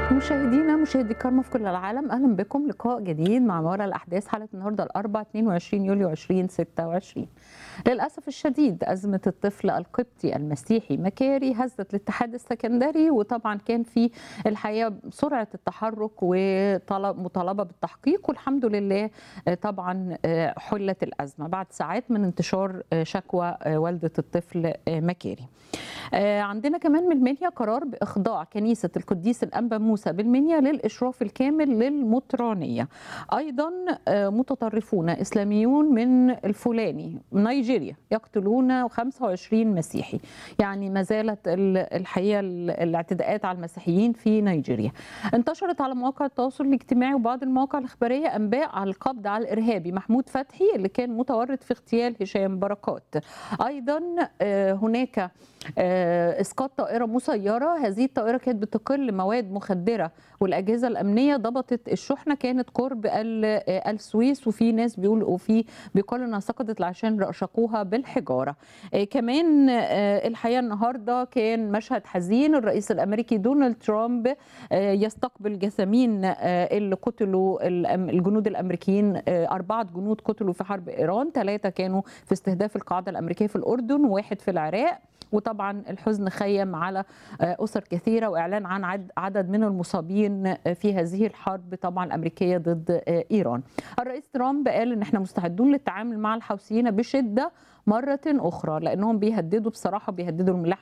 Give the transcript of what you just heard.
مشاهدينا مشاهدي الكرامة في كل العالم أهلا بكم لقاء جديد مع ما وراء الأحداث حلقة النهاردة الأربعاء 22 يوليو 2026 للأسف الشديد أزمة الطفل القبطي المسيحي مكاري هزت الاتحاد السكندري وطبعا كان في الحقيقة سرعة التحرك وطلب مطالبة بالتحقيق والحمد لله طبعا حلت الأزمة بعد ساعات من انتشار شكوى والدة الطفل مكاري عندنا كمان من المنيا قرار بإخضاع كنيسة القديس الأنبا موسى بالمنيا للإشراف الكامل للمطرانية أيضا متطرفون إسلاميون من الفلاني نيجيريا يقتلون 25 مسيحي يعني ما زالت الحقيقة الاعتداءات على المسيحيين في نيجيريا انتشرت على مواقع التواصل الاجتماعي وبعض المواقع الإخبارية أنباء على القبض على الإرهابي محمود فتحي اللي كان متورط في اغتيال هشام بركات أيضا هناك اسقاط طائره مسيره هذه الطائره كانت بتقل مواد مخدره والاجهزه الامنيه ضبطت الشحنه كانت قرب السويس وفي ناس بيقولوا وفي بيقولوا انها سقطت عشان رشقوها بالحجاره كمان الحقيقه النهارده كان مشهد حزين الرئيس الامريكي دونالد ترامب يستقبل جثامين اللي قتلوا الجنود الامريكيين اربعه جنود قتلوا في حرب ايران ثلاثه كانوا في استهداف القاعده الامريكيه في الاردن وواحد في العراق وطبعا الحزن خيم على اسر كثيره واعلان عن عدد من المصابين في هذه الحرب طبعا الامريكيه ضد ايران. الرئيس ترامب قال ان احنا مستعدون للتعامل مع الحوثيين بشده مرة أخرى لأنهم بيهددوا بصراحة بيهددوا الملاحة